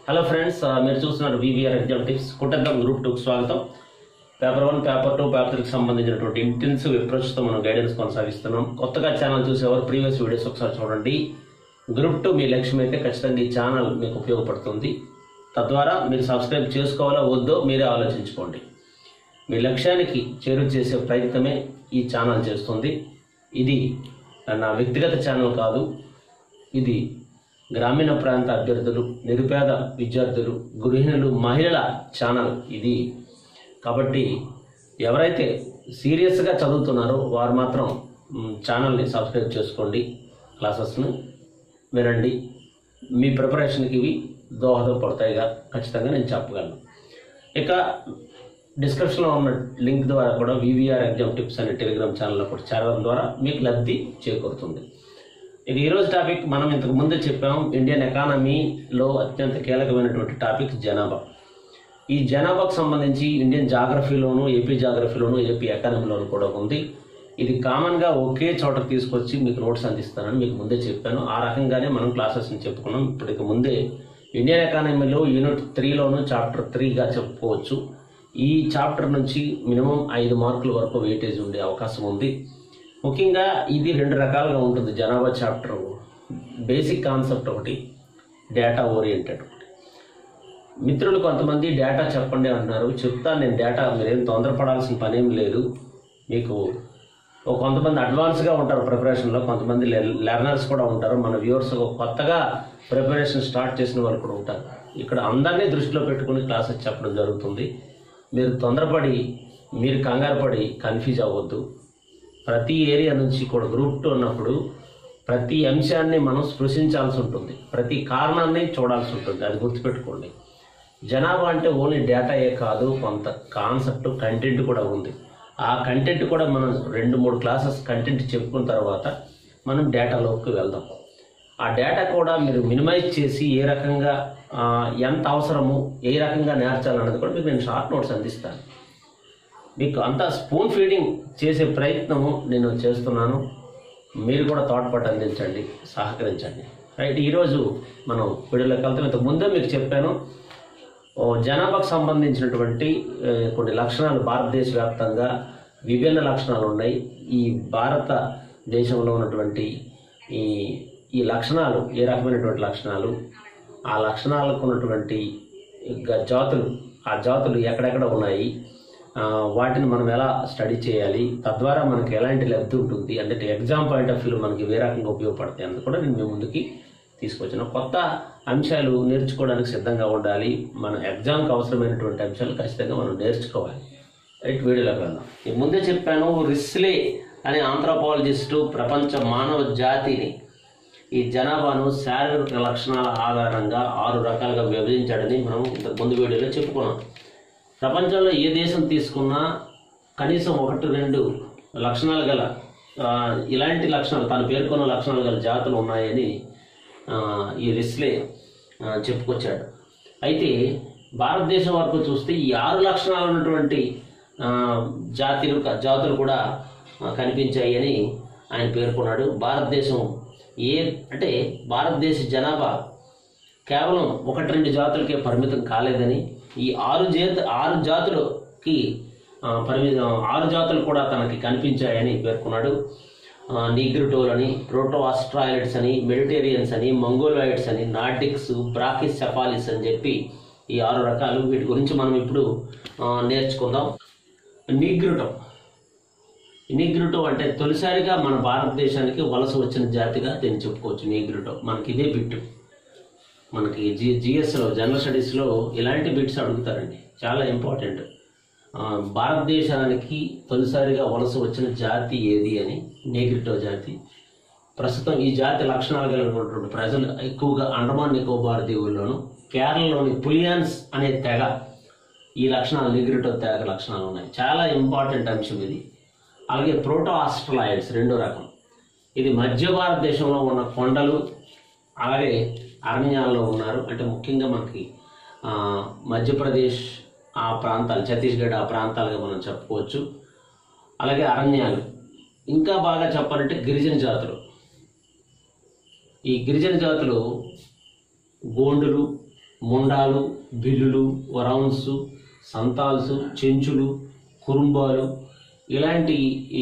hello friends ఆ, మీరు చూస్తున్నారు వివిఆర్ ఎగ్జామ్ టిప్స్ కుట్టద్దం గ్రూప్ టూకి స్వాగతం paper one paper two paper త్రీకి సంబంధించినటువంటి ఇంటెన్సివ్ అప్రోచ్తో మనం గైడెన్స్ కొనసాగిస్తున్నాం కొత్తగా ఛానల్ చూసేవారు ప్రీవియస్ వీడియోస్ ఒకసారి చూడండి గ్రూప్ టూ మీ లక్ష్యం అయితే ఖచ్చితంగా ఈ ఛానల్ మీకు ఉపయోగపడుతుంది తద్వారా మీరు సబ్స్క్రైబ్ చేసుకోవాలో వద్దో మీరే ఆలోచించుకోండి మీ లక్ష్యానికి చేరువ చేసే ప్రయత్నమే ఈ ఛానల్ చేస్తుంది ఇది నా వ్యక్తిగత ఛానల్ కాదు ఇది గ్రామీణ ప్రాంత అభ్యర్థులు నిరుపేద విద్యార్థులు గృహిణులు మహిళల ఛానల్ ఇది కాబట్టి ఎవరైతే సీరియస్గా చదువుతున్నారో వారు మాత్రం మ్, ఛానల్ని సబ్స్క్రైబ్ చేసుకోండి క్లాసెస్ను వినండి మీ ప్రిపరేషన్కి ఇవి దోహదపడతాయిగా ఖచ్చితంగా నేను చెప్పగలను ఇక డిస్క్రిప్షన్లో ఉన్న లింక్ ద్వారా కూడా వివిఆర్ ఎగ్జామ్ టిప్స్ అనే టెలిగ్రామ్ ఛానల్లో కూడా చేరడం ద్వారా మీకు లబ్ధి చేకూరుతుంది ఇక ఈరోజు టాపిక్ మనం ఇంతకు ముందే చెప్పాం ఇండియన్ ఎకానమీలో అత్యంత కీలకమైనటువంటి టాపిక్ జనాభా ఈ జనాభాకు సంబంధించి ఇండియన్ జాగ్రఫీలోను ఏపీ జాగ్రఫీలోను ఏపీ ఎకానమీలోను కూడా ఉంది ఇది కామన్గా ఒకే చోట తీసుకొచ్చి మీకు నోట్స్ అందిస్తానని మీకు ముందే చెప్పాను ఆ రకంగానే మనం క్లాసెస్ని చెప్పుకున్నాం ఇప్పుడు ఇక ముందే ఇండియన్ ఎకానమీలో యూనిట్ త్రీలోను చాప్టర్ త్రీగా చెప్పుకోవచ్చు ఈ చాప్టర్ నుంచి మినిమం ఐదు మార్కుల వరకు వెయిటేజ్ ఉండే అవకాశం ఉంది ముఖ్యంగా ఇది రెండు రకాలుగా ఉంటుంది జనాభా చాప్టర్ బేసిక్ కాన్సెప్ట్ ఒకటి డేటా ఓరియంటెడ్ ఒకటి మిత్రులు కొంతమంది డేటా చెప్పండి అంటున్నారు చెప్తాను నేను డేటా మీరేం తొందరపడాల్సిన పనేం లేదు మీకు ఓ కొంతమంది అడ్వాన్స్గా ఉంటారు ప్రిపరేషన్లో కొంతమంది లెర్నర్స్ కూడా ఉంటారు మన వ్యూవర్స్ కొత్తగా ప్రిపరేషన్ స్టార్ట్ చేసిన వాళ్ళు కూడా ఉంటారు ఇక్కడ అందరినీ దృష్టిలో పెట్టుకుని క్లాసెస్ చెప్పడం జరుగుతుంది మీరు తొందరపడి మీరు కంగారు పడి కన్ఫ్యూజ్ అవ్వద్దు ప్రతి ఏరియా నుంచి కూడా గ్రూప్ టూ ఉన్నప్పుడు ప్రతి అంశాన్ని మనం స్పృశించాల్సి ఉంటుంది ప్రతి కారణాన్ని చూడాల్సి ఉంటుంది అది గుర్తుపెట్టుకోండి జనాభా అంటే ఓన్లీ డేటాయే కాదు కొంత కాన్సెప్ట్ కంటెంట్ కూడా ఉంది ఆ కంటెంట్ కూడా మనం రెండు మూడు క్లాసెస్ కంటెంట్ చెప్పుకున్న తర్వాత మనం డేటాలోకి వెళ్దాం ఆ డేటా కూడా మీరు మినిమైజ్ చేసి ఏ రకంగా ఆ, ఎంత అవసరము ఏ రకంగా నేర్చాలన్నది కూడా మీకు నేను షార్ట్ నోట్స్ అందిస్తాను మీకు అంతా స్పూన్ ఫీడింగ్ చేసే ప్రయత్నము నేను చేస్తున్నాను మీరు కూడా తోడ్పాటు అందించండి సహకరించండి రైట్ ఈరోజు మనం వీడియోలోకి వెళ్తాం ఇంతకు ముందే మీకు చెప్పాను ఓ జనాభాకు సంబంధించినటువంటి ఏ, కొన్ని లక్షణాలు భారతదేశ వ్యాప్తంగా విభిన్న లక్షణాలు ఉన్నాయి ఈ భారతదేశంలో ఉన్నటువంటి ఈ ఈ లక్షణాలు ఏ రకమైనటువంటి లక్షణాలు ఆ లక్షణాలకు ఉన్నటువంటి గ- జాతులు ఆ జాతులు ఎక్కడెక్కడ ఉన్నాయి ఆ, వాటిని మనం ఎలా స్టడీ చేయాలి తద్వారా మనకి ఎలాంటి లబ్ధి ఉంటుంది అంటే ఎగ్జామ్ పాయింట్ ఆఫ్ వ్యూ మనకి ఏ రకంగా ఉపయోగపడతాయి అందుకు కూడా నేను మీ ముందుకి తీసుకొచ్చిన కొత్త అంశాలు నేర్చుకోవడానికి సిద్ధంగా ఉండాలి మన ఎగ్జామ్కి అవసరమైనటువంటి అంశాలు ఖచ్చితంగా మనం నేర్చుకోవాలి రైట్ వీడియోలోకి వెళ్దాం ఈ ముందే చెప్పాను రిస్లే అనే ఆంథ్రోపాలజిస్టు ప్రపంచ మానవ జాతిని ఈ జనాభాను శారీరక లక్షణాల ఆధారంగా ఆరు రకాలుగా విభజించాడని మనం ఇంతకు ముందు వీడియోలో చెప్పుకున్నాం ప్రపంచంలో ఏ దేశం తీసుకున్నా కనీసం ఒకటి రెండు లక్షణాలు గల ఆ, ఇలాంటి లక్షణాలు తాను పేర్కొన్న లక్షణాలు గల జాతులు ఉన్నాయని ఆ, ఈ రిస్లే ఆ, చెప్పుకొచ్చాడు అయితే భారతదేశం వరకు చూస్తే ఈ ఆరు లక్షణాలు ఉన్నటువంటి ఆ, జాతులు జాతులు కూడా ఆ, కనిపించాయి అని ఆయన పేర్కొన్నాడు భారతదేశం ఏ అంటే భారతదేశ జనాభా కేవలం ఒకటి రెండు జాతులకే పరిమితం కాలేదని ఈ ఆరు జాత ఆరు జాతులకి ఆ, పరిమితం ఆరు జాతులు కూడా తనకి కనిపించాయని పేర్కొన్నాడు నీగ్రిటోల్ అని ప్రోటో ఆస్ట్రాయిడ్స్ అని మెడిటేరియన్స్ అని మంగోలాయిడ్స్ అని నార్డిక్స్ బ్రాకిస్ సెఫాలిస్ అని చెప్పి ఈ ఆరు రకాలు వీటి గురించి మనం ఇప్పుడు ఆ, నేర్చుకుందాం నీగ్రిటో నీగ్రిటో అంటే తొలిసారిగా మన భారతదేశానికి వలస వచ్చిన జాతిగా దీన్ని చెప్పుకోవచ్చు నీగ్రిటో మనకి ఇదే బిట్టు మనకి జి జిఎస్లో జనరల్ స్టడీస్లో ఇలాంటి బిట్స్ అడుగుతారండి చాలా ఇంపార్టెంట్ ఆ, భారతదేశానికి తొలిసారిగా వలస వచ్చిన జాతి ఏది అని నేగ్రిటో జాతి ప్రస్తుతం ఈ జాతి లక్షణాలు కలిగినటువంటి ప్రజలు ఎక్కువగా అండమాన్ నికోబార్ దీవుల్లోను కేరళలోని పులియాన్స్ అనే తెగ ఈ లక్షణాలు నిగ్రిటో తెగ లక్షణాలు ఉన్నాయి చాలా ఇంపార్టెంట్ అంశం ఇది అలాగే ప్రోటో ఆస్ట్రలాయిడ్స్ రెండో రకం ఇది మధ్య భారతదేశంలో ఉన్న కొండలు అలాగే అరణ్యాల్లో ఉన్నారు అంటే ముఖ్యంగా మనకి ఆ, మధ్యప్రదేశ్ ఆ ప్రాంతాలు ఛత్తీస్గఢ్ ఆ ప్రాంతాలుగా మనం చెప్పుకోవచ్చు అలాగే అరణ్యాలు ఇంకా బాగా చెప్పాలంటే గిరిజన జాతులు ఈ గిరిజన జాతులు గోండులు ముండాలు బిల్లులు వరౌన్స్ సంతాల్స్ చెంచులు కురుంబాలు ఇలాంటి ఈ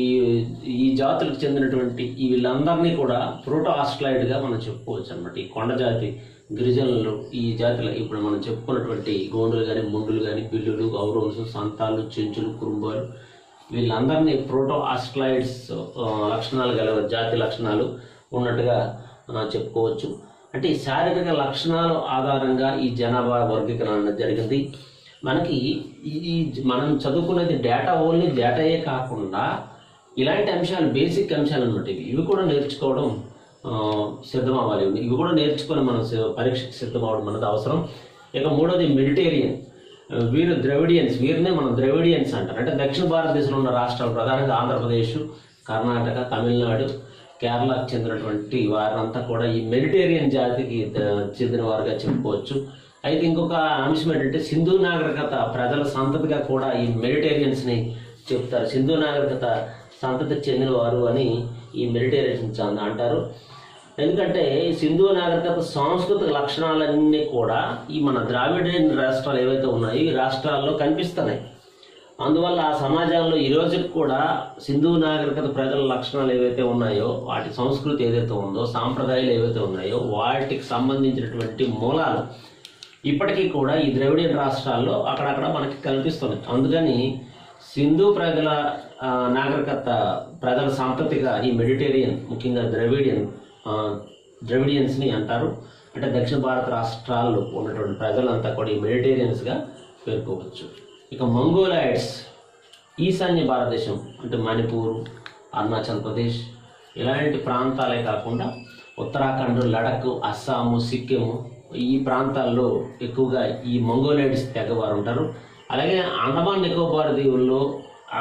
ఈ జాతులకు చెందినటువంటి ఈ వీళ్ళందరినీ కూడా ప్రోటో ఆస్ట్రాయిడ్గా మనం చెప్పుకోవచ్చు అనమాట ఈ కొండ జాతి గిరిజనులు ఈ జాతిలో ఇప్పుడు మనం చెప్పుకున్నటువంటి గోండులు కానీ ముండులు కానీ బిల్లులు గౌరవన్స్ సంతాలు చెంచులు కురుంబాలు వీళ్ళందరినీ ప్రోటో ఆస్ట్రాయిడ్స్ లక్షణాలు గల జాతి లక్షణాలు ఉన్నట్టుగా ఆ, చెప్పుకోవచ్చు అంటే ఈ శారీరక లక్షణాల ఆధారంగా ఈ జనాభా వర్గీకరణ అనేది జరిగింది మనకి ఈ ఈ మనం చదువుకునేది డేటా ఓన్లీ డేటాయే కాకుండా ఇలాంటి అంశాలు బేసిక్ అంశాలు అనమాట ఇవి ఇవి కూడా నేర్చుకోవడం ఆ, సిద్ధం అవ్వాలి ఇవి కూడా నేర్చుకొని మనం సి- పరీక్షకి సిద్ధం అవ్వడం అనేది అవసరం ఇక మూడోది మెడిటేరియన్ వీరు ద్రవిడియన్స్ వీరినే మనం ద్రవిడియన్స్ అంటారు అంటే దక్షిణ భారతదేశంలో ఉన్న రాష్ట్రాలు ప్రధానంగా ఆంధ్రప్రదేశ్ కర్ణాటక తమిళనాడు కేరళకు చెందినటువంటి వారంతా కూడా ఈ మెడిటేరియన్ జాతికి ద- చెందిన వారుగా చెప్పుకోవచ్చు అయితే ఇంకొక అంశం ఏంటంటే సింధు నాగరికత ప్రజల సంతతిగా కూడా ఈ మెడిటేరియన్స్ ని చెప్తారు సింధు నాగరికత సంతతికి చెందిన వారు అని ఈ మెడిటేరియన్స్ అంటారు ఎందుకంటే సింధు నాగరికత సాంస్కృతిక లక్షణాలన్నీ కూడా ఈ మన ద్రావిడియన్ రాష్ట్రాలు ఏవైతే ఉన్నాయో ఈ రాష్ట్రాల్లో కనిపిస్తున్నాయి అందువల్ల ఆ సమాజంలో ఈ రోజుకి కూడా సింధు నాగరికత ప్రజల లక్షణాలు ఏవైతే ఉన్నాయో వాటి సంస్కృతి ఏదైతే ఉందో సాంప్రదాయాలు ఏవైతే ఉన్నాయో వాటికి సంబంధించినటువంటి మూలాలు ఇప్పటికీ కూడా ఈ ద్రవిడియన్ రాష్ట్రాల్లో అక్కడక్కడ మనకి కనిపిస్తున్నాయి అందుకని సింధు ప్రజల ఆ, నాగరికత ప్రజల సంతతిగా ఈ మెడిటేరియన్ ముఖ్యంగా ద్రవిడియన్ ఆ, ద్రవిడియన్స్ని అంటారు అంటే దక్షిణ భారత రాష్ట్రాల్లో ఉన్నటువంటి ప్రజలంతా కూడా ఈ మెడిటేరియన్స్గా పేర్కోవచ్చు ఇక మంగోలాయిడ్స్ ఈశాన్య భారతదేశం అంటే మణిపూర్ అరుణాచల్ ప్రదేశ్ ఇలాంటి ప్రాంతాలే కాకుండా ఉత్తరాఖండ్ లడక్ అస్సాము సిక్కిం ఈ ప్రాంతాల్లో ఎక్కువగా ఈ మంగోలైడ్స్ తెగవారు ఉంటారు అలాగే అండమాన్ నికోబార్ దీవుల్లో ఆ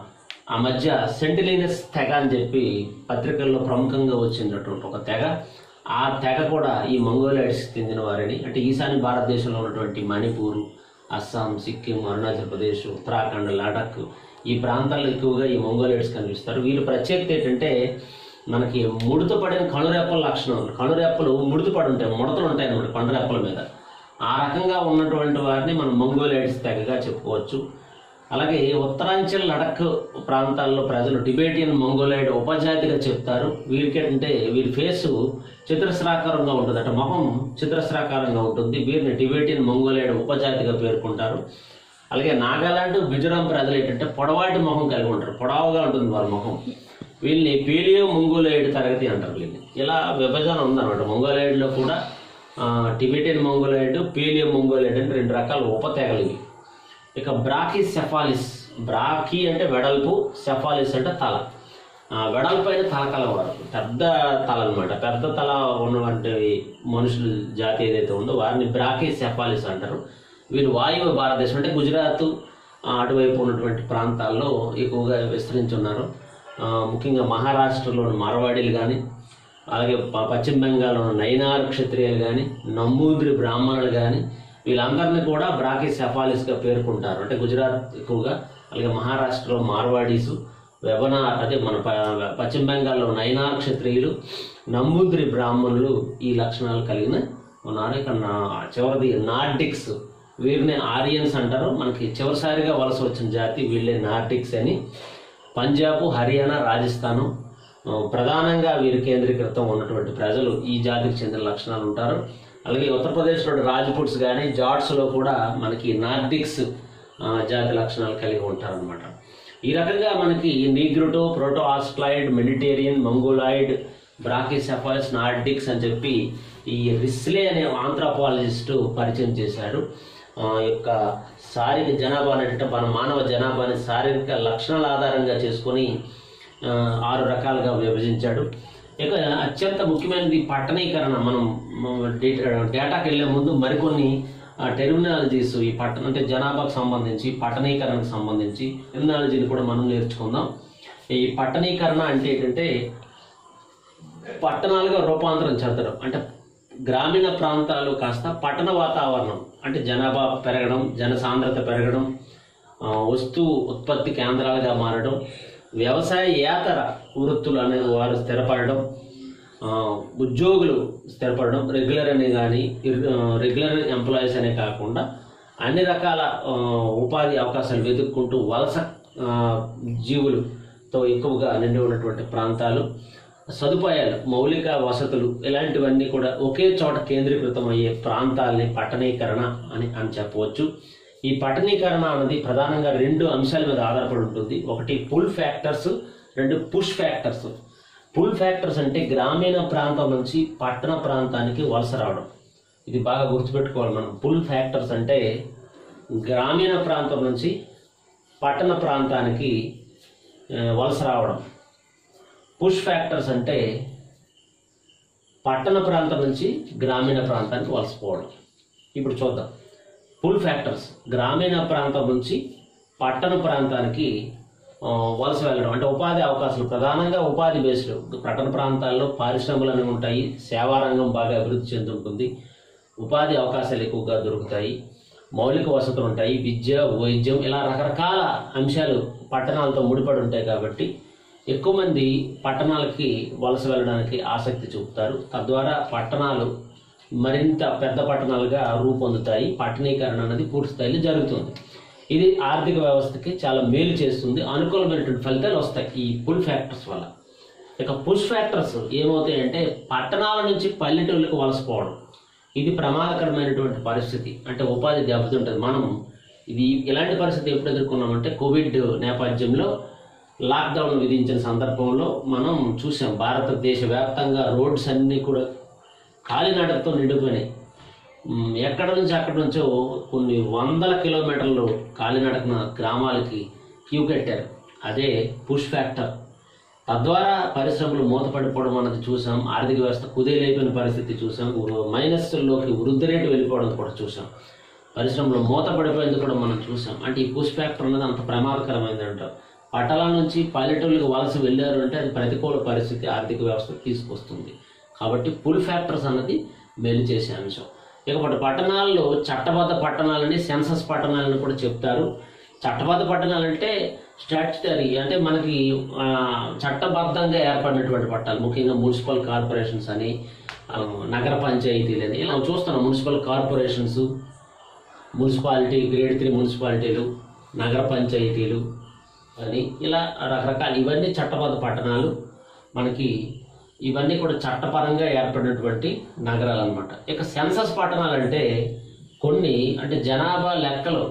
ఆ మధ్య సెంటిలీనస్ తెగ అని చెప్పి పత్రికల్లో ప్రముఖంగా వచ్చినటువంటి ఒక తెగ ఆ తెగ కూడా ఈ మంగోలైడ్స్ చెందిన వారిని అంటే ఈశాన్య భారతదేశంలో ఉన్నటువంటి మణిపూర్ అస్సాం సిక్కిం అరుణాచల్ ప్రదేశ్ ఉత్తరాఖండ్ లడాక్ ఈ ప్రాంతాల్లో ఎక్కువగా ఈ మంగోలైడ్స్ కనిపిస్తారు వీళ్ళ ప్రత్యేకత ఏంటంటే మనకి ముడత పడిన కనురెప్పల లక్షణం కనురెప్పలు ముడత పడి ఉంటాయి ముడతలు ఉంటాయి అన్నమాట కనురెప్పల మీద ఆ రకంగా ఉన్నటువంటి వారిని మనం మంగోలైడ్స్ తెగగా చెప్పుకోవచ్చు అలాగే ఉత్తరాంచల్ లడక్ ప్రాంతాల్లో ప్రజలు టిబేటియన్ మంగోలైడ్ ఉపజాతిగా చెప్తారు వీరికి ఏంటంటే వీరి ఫేసు చతురస్రాకారంగా ఉంటుంది అంటే మొహం చతురస్రాకారంగా ఉంటుంది వీరిని టిబేటియన్ మంగోలైడ్ ఉపజాతిగా పేర్కొంటారు అలాగే నాగాలాండ్ మిజోరాం ప్రజలు ఏంటంటే పొడవాటి మొహం కలిగి ఉంటారు పొడవుగా ఉంటుంది వాళ్ళ మొహం వీళ్ళని పేలియో మంగోలైడ్ తరగతి అంటారు వీళ్ళని ఇలా విభజన ఉందన్నమాట మంగోలైడ్లో కూడా ఆ, టిబెటియన్ మంగోలైడ్ పేలియో మంగోలైడ్ అని రెండు రకాల ఉపతెగలు ఇవి ఇక బ్రాకీ సెఫాలిస్ బ్రాకీ అంటే వెడల్పు సెఫాలిస్ అంటే తల ఆ, వెడల్పు అయిన తల కలవారు పెద్ద తల అనమాట పెద్ద తల ఉన్నటువంటి మనుషుల జాతి ఏదైతే ఉందో వారిని బ్రాకీ సెఫాలిస్ అంటారు వీరు వాయువ్య భారతదేశం అంటే గుజరాత్ ఆ, అటువైపు ఉన్నటువంటి ప్రాంతాల్లో ఎక్కువగా విస్తరించి ఉన్నారు ఆ, ముఖ్యంగా మహారాష్ట్రలోని మార్వాడీలు కానీ అలాగే ప- పశ్చిమ బెంగాల్లో ఉన్న నైనార్ క్షత్రియులు కానీ నంబూద్రి బ్రాహ్మణులు కానీ వీళ్ళందరినీ కూడా బ్రాకీ సెఫాలిస్గా పేర్కొంటారు అంటే గుజరాత్ ఎక్కువగా అలాగే మహారాష్ట్రలో మార్వాడీసు వెబనార్ అదే మన ప- పశ్చిమ బెంగాల్లో నైనార్ క్షత్రియులు నంబూద్రి బ్రాహ్మణులు ఈ లక్షణాలు కలిగిన ఉన్నారు ఇక నా చివరిది నార్డిక్స్ వీరిని ఆరియన్స్ అంటారు మనకి చివరిసారిగా వలస వచ్చిన జాతి వీళ్ళే నార్డిక్స్ అని పంజాబ్ హర్యానా రాజస్థాను ఆ, ప్రధానంగా వీరు కేంద్రీకృతం ఉన్నటువంటి ప్రజలు ఈ జాతికి చెందిన లక్షణాలు ఉంటారు అలాగే ఉత్తరప్రదేశ్లో రాజ్పుట్స్ కానీ జాట్స్లో కూడా మనకి నార్డిక్స్ ఆ, జాతి లక్షణాలు కలిగి ఉంటారనమాట ఈ రకంగా మనకి negrito proto australoid mediterranean mongoloid brachycephals nordics అని చెప్పి ఈ రిస్లే అనే ఆంథ్రోపాలజిస్టు పరిచయం చేశాడు ఆ యొక్క శారీరక జనాభా అంటే మన మానవ జనాభాని శారీరక లక్షణాల ఆధారంగా చేసుకొని ఆ, ఆరు రకాలుగా విభజించాడు ఇక అత్యంత ముఖ్యమైనది పట్టణీకరణ మనం మ- డే- డేటాకి వెళ్ళే ముందు మరికొన్ని టెర్మినాలజీస్ ఈ పట్టణ అంటే జనాభాకు సంబంధించి పట్టణీకరణకు సంబంధించి టెర్మినాలజీని కూడా మనం నేర్చుకుందాం ఈ పట్టణీకరణ అంటే ఏంటంటే పట్టణాలుగా రూపాంతరం చెందడం అంటే గ్రామీణ ప్రాంతాలు కాస్త పట్టణ వాతావరణం అంటే జనాభా పెరగడం జనసాంద్రత పెరగడం ఆ, వస్తు ఉత్పత్తి కేంద్రాలుగా మారడం వ్యవసాయ ఏతర వృత్తులు అనేవి వారు స్థిరపడడం ఆ, ఉద్యోగులు స్థిరపడడం రెగ్యులర్ అని కానీ రెగ్యులర్ ఎంప్లాయీస్ అనే కాకుండా అన్ని రకాల ఆ, ఉపాధి అవకాశాలు వెతుక్కుంటూ వలస ఆ, జీవులతో ఎక్కువగా నిండి ఉన్నటువంటి ప్రాంతాలు సదుపాయాలు మౌలిక వసతులు ఇలాంటివన్నీ కూడా ఒకే చోట కేంద్రీకృతం అయ్యే ప్రాంతాలని పట్టణీకరణ అని అని చెప్పవచ్చు ఈ పట్టణీకరణ అన్నది ప్రధానంగా రెండు అంశాల మీద ఆధారపడి ఉంటుంది ఒకటి పుల్ ఫ్యాక్టర్స్ రెండు పుష్ ఫ్యాక్టర్స్ పుల్ ఫ్యాక్టర్స్ అంటే గ్రామీణ ప్రాంతం నుంచి పట్టణ ప్రాంతానికి వలస రావడం ఇది బాగా గుర్తుపెట్టుకోవాలి మనం పుల్ ఫ్యాక్టర్స్ అంటే గ్రామీణ ప్రాంతం నుంచి పట్టణ ప్రాంతానికి ఆ, వలస రావడం పుష్ ఫ్యాక్టర్స్ అంటే పట్టణ ప్రాంతం నుంచి గ్రామీణ ప్రాంతానికి వలసపోవడం ఇప్పుడు చూద్దాం పుల్ ఫ్యాక్టర్స్ గ్రామీణ ప్రాంతం నుంచి పట్టణ ప్రాంతానికి ఆ, వలస వెళ్ళడం అంటే ఉపాధి అవకాశాలు ప్రధానంగా ఉపాధి బేస్డ్ పట్టణ ప్రాంతాల్లో పరిశ్రమలు అనేవి ఉంటాయి సేవా రంగం బాగా అభివృద్ధి చెందుతుంది ఉపాధి అవకాశాలు ఎక్కువగా దొరుకుతాయి మౌలిక వసతులు ఉంటాయి విద్య వైద్యం ఇలా రకరకాల అంశాలు పట్టణాలతో ముడిపడి ఉంటాయి కాబట్టి ఎక్కువ మంది పట్టణాలకి వలస వెళ్ళడానికి ఆసక్తి చూపుతారు తద్వారా పట్టణాలు మరింత పెద్ద పట్టణాలుగా రూపొందుతాయి పట్టణీకరణ అనేది పూర్తి స్థాయిలో జరుగుతుంది ఇది ఆర్థిక వ్యవస్థకి చాలా మేలు చేస్తుంది అనుకూలమైనటువంటి ఫలితాలు వస్తాయి ఈ పుల్ ఫ్యాక్టర్స్ వల్ల ఇక పుష్ ఫ్యాక్టర్స్ ఏమవుతాయంటే పట్టణాల నుంచి పల్లెటూళ్ళకి వలసపోవడం ఇది ప్రమాదకరమైనటువంటి పరిస్థితి అంటే ఉపాధి దెబ్బతింటుంది మనం ఇది ఇలాంటి పరిస్థితి ఎప్పుడు ఎదుర్కొన్నామంటే కోవిడ్ నేపథ్యంలో లాక్డౌన్ విధించిన సందర్భంలో మనం చూసాం భారతదేశ వ్యాప్తంగా రోడ్స్ అన్నీ కూడా కాలినడకతో నిండిపోయినాయి మ్, ఎక్కడ నుంచి అక్కడి నుంచో కొన్ని వందల కిలోమీటర్లు కాలినడకన గ్రామాలకి క్యూ కట్టారు అదే పుష్ ఫ్యాక్టర్ తద్వారా పరిశ్రమలు మూతపడిపోవడం అన్నది చూసాం ఆర్థిక వ్యవస్థ కుదేలైపోయిన పరిస్థితి చూసాం ఉరు- మైనస్లోకి వృద్ధి రేటు వెళ్ళిపోవడం కూడా చూసాం పరిశ్రమలు మూతపడిపోయింది కూడా మనం చూసాం అంటే ఈ పుష్ ఫ్యాక్టర్ అనేది అంత ప్రమాదకరమైంది అంటారు పట్టణాల నుంచి పల్లెటూళ్ళకి వలస వెళ్ళారు అంటే అది ప్రతికూల పరిస్థితి ఆర్థిక వ్యవస్థ తీసుకొస్తుంది కాబట్టి పుల్ ఫ్యాక్టర్స్ అన్నది మేలు చేసే అంశం ఇకపోతే పట్టణాల్లో చట్టబద్ధ పట్టణాలని సెన్సస్ పట్టణాలని కూడా చెప్తారు చట్టబద్ధ పట్టణాలు అంటే స్టాట్యుటరీ అంటే మనకి ఆ, చట్టబద్ధంగా ఏర్పడినటువంటి పట్టాలు ముఖ్యంగా మున్సిపల్ కార్పొరేషన్స్ అని ఆ, నగర పంచాయతీలు అని ఇలా చూస్తున్నాం municipal corporations municipality grade three మున్సిపాలిటీలు నగర పంచాయతీలు అని ఇలా రకరకాల ఇవన్నీ చట్టబద్ధ పట్టణాలు మనకి ఇవన్నీ కూడా చట్టపరంగా ఏర్పడినటువంటి నగరాలు అనమాట ఇక సెన్సస్ పట్టణాలు అంటే కొన్ని అంటే జనాభా లెక్కలు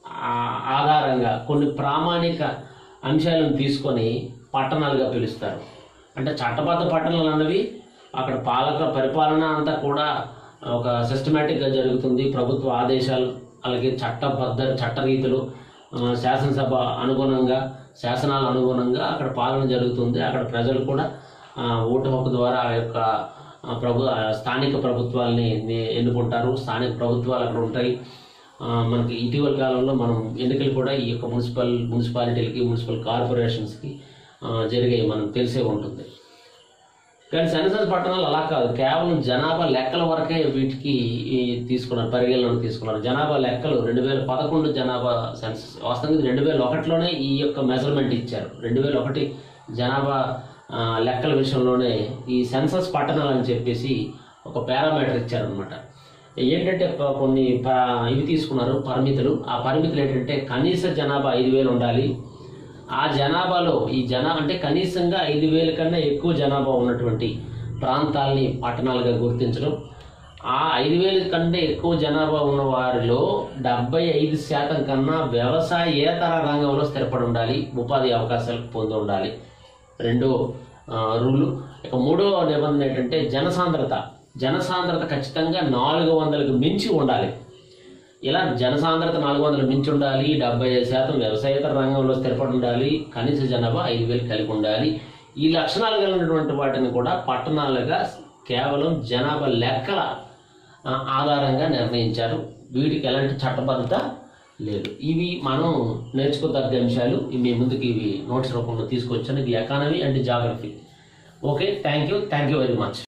ఆ- ఆధారంగా కొన్ని ప్రామాణిక అంశాలను తీసుకొని పట్టణాలుగా పిలుస్తారు అంటే చట్టబద్ధ పట్టణాలు అన్నవి అక్కడ పాలక పరిపాలన అంతా కూడా ఒక సిస్టమేటిక్గా జరుగుతుంది ప్రభుత్వ ఆదేశాలు అలాగే చట్టబద్ధ చట్టరీతులు ఆ, శాసనసభ అనుగుణంగా శాసనాల అనుగుణంగా అక్కడ పాలన జరుగుతుంది అక్కడ ప్రజలు కూడా ఆ, ఓటు హక్కు ద్వారా ఆ యొక్క ఆ, ప్రభు ఆ, స్థానిక ప్రభుత్వాలని ని- ఎన్నుకుంటారు స్థానిక ప్రభుత్వాలు అక్కడ ఉంటాయి ఆ, మనకి ఇటీవల కాలంలో మనం ఎన్నికలు కూడా ఈ యొక్క మున్సిపల్ మున్సిపాలిటీలకి మున్సిపల్ కార్పొరేషన్స్కి ఆ, జరిగాయి మనకు తెలిసే ఉంటుంది కానీ సెన్సస్ పట్టణాలు అలా కాదు కేవలం జనాభా లెక్కల వరకే వీటికి ఈ తీసుకున్నారు పరిగణలోకి తీసుకున్నారు జనాభా లెక్కలు రెండు వేల పదకొండు జనాభా సెన్సస్ వాస్తవంగా రెండు వేల ఒకటిలోనే ఈ యొక్క మెజర్మెంట్ ఇచ్చారు రెండు వేల ఒకటి జనాభా ఆ, లెక్కల విషయంలోనే ఈ సెన్సస్ పట్టణాలు అని చెప్పేసి ఒక పారామీటర్ ఇచ్చారనమాట ఏంటంటే ప- కొన్ని ప- ఇవి తీసుకున్నారు పరిమితులు ఆ పరిమితులు ఏంటంటే కనీస జనాభా ఐదు వేలు ఉండాలి ఆ జనాభాలో ఈ జనా అంటే కనీసంగా ఐదు వేల కన్నా ఎక్కువ జనాభా ఉన్నటువంటి ప్రాంతాలని పట్టణాలుగా గుర్తించడం ఆ ఐదు వేల కంటే ఎక్కువ జనాభా ఉన్న వారిలో డెబ్బై ఐదు శాతం కన్నా వ్యవసాయేతర రంగంలో స్థిరపడి ఉండాలి ఉపాధి అవకాశాలు పొంది ఉండాలి రెండో ఆ, రూలు ఇక మూడో నిబంధన ఏంటంటే జనసాంద్రత జనసాంద్రత ఖచ్చితంగా నాలుగు వందలకు మించి ఉండాలి ఇలా జనసాంద్రత నాలుగు వందలు మించి ఉండాలి డెబ్బై ఐదు శాతం వ్యవసాయేతర రంగంలో స్థిరపడి ఉండాలి కనీస జనాభా ఐదు వేలు కలిగి ఉండాలి ఈ లక్షణాలు కలిగినటువంటి వాటిని కూడా పట్టణాలుగా కేవలం జనాభా లెక్కల ఆ, ఆధారంగా నిర్ణయించారు వీటికి ఎలాంటి చట్టబద్ధత లేదు ఇవి మనం నేర్చుకోదగ్గ అంశాలు ఇవి మీ ముందుకు ఇవి నోట్స్ రూపంలో తీసుకొచ్చాను ఇది economy and geography okay thank you thank you very much